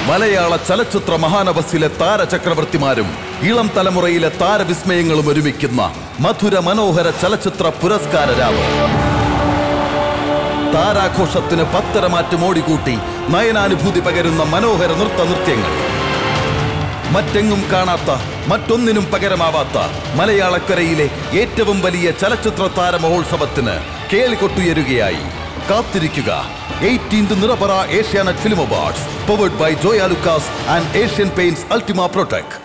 മലയാള ചലച്ചിത്ര മഹാനവസിലെ താരചക്രവർത്തിമാരും ഇളം തലമുറയിലെ താരവിസ്മയങ്ങളും ഒരുമിക്കുന്ന മധുര മനോഹര ചലച്ചിത്ര പുരസ്കാര രാവ് താരാഘോഷത്തിന് പത്തരമാറ്റം ഓടിക്കൂട്ടി നയനാനുഭൂതി പകരുന്ന മനോഹര നൃത്ത നൃത്യങ്ങൾ മറ്റെങ്ങും കാണാത്ത മറ്റൊന്നിനും പകരമാവാത്ത മലയാളക്കരയിലെ ഏറ്റവും വലിയ ചലച്ചിത്ര താര മഹോത്സവത്തിന് കേളികൊട്ടുയരുകയായി കാത്തിരിക്കുക eighteenth Nirapara Asianet film awards powered by Joyalukkas and Asian Paints Ultima പ്രൊട്ടക്